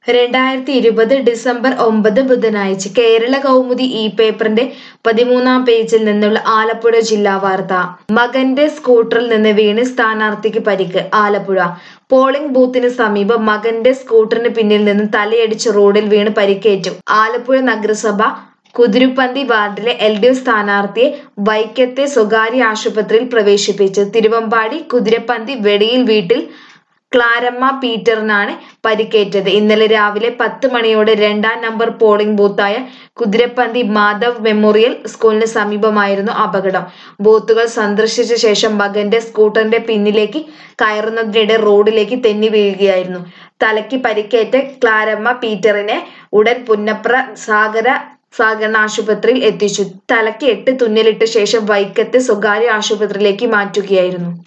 രണ്ടായിരത്തി ഇരുപത് ഡിസംബർ ഒമ്പത് ബുധനാഴ്ച കേരള കൗമുദി ഈ പേപ്പറിന്റെ പതിമൂന്നാം പേജിൽ നിന്നുള്ള ആലപ്പുഴ ജില്ലാ വാർത്ത മകന്റെ സ്കൂട്ടറിൽ നിന്ന് വീണ് സ്ഥാനാർത്ഥിക്ക് പരിക്ക് ആലപ്പുഴ പോളിംഗ് ബൂത്തിന് സമീപം മകന്റെ സ്കൂട്ടറിന് പിന്നിൽ നിന്ന് തലയടിച്ച് റോഡിൽ വീണ് പരിക്കേറ്റു ആലപ്പുഴ നഗരസഭ കുതിരുപ്പന്തി വാർഡിലെ എൽ ഡി എഫ് സ്ഥാനാർത്ഥിയെ വൈക്കത്തെ സ്വകാര്യ ആശുപത്രിയിൽ പ്രവേശിപ്പിച്ചു തിരുവമ്പാടി കുതിരപ്പന്തി വെടിയിൽ വീട്ടിൽ ക്ലാരമ്മ പീറ്ററിനാണ് പരിക്കേറ്റത് ഇന്നലെ രാവിലെ പത്ത് മണിയോടെ രണ്ടാം നമ്പർ പോളിംഗ് ബൂത്തായ കുതിരപ്പന്തി മാധവ് മെമ്മോറിയൽ സ്കൂളിന് സമീപമായിരുന്നു അപകടം ബൂത്തുകൾ സന്ദർശിച്ച ശേഷം മകന്റെ സ്കൂട്ടറിന്റെ പിന്നിലേക്ക് കയറുന്നതിനിടെ റോഡിലേക്ക് തെന്നി വീഴുകയായിരുന്നു തലയ്ക്ക് പരിക്കേറ്റ ക്ലാരമ്മ പീറ്ററിനെ ഉടൻ പുന്നപ്ര സാഗര സഹകരണ ആശുപത്രിയിൽ എത്തിച്ചു തലയ്ക്ക് എട്ട് തുന്നലിട്ട ശേഷം വൈക്കത്തെ സ്വകാര്യ ആശുപത്രിയിലേക്ക് മാറ്റുകയായിരുന്നു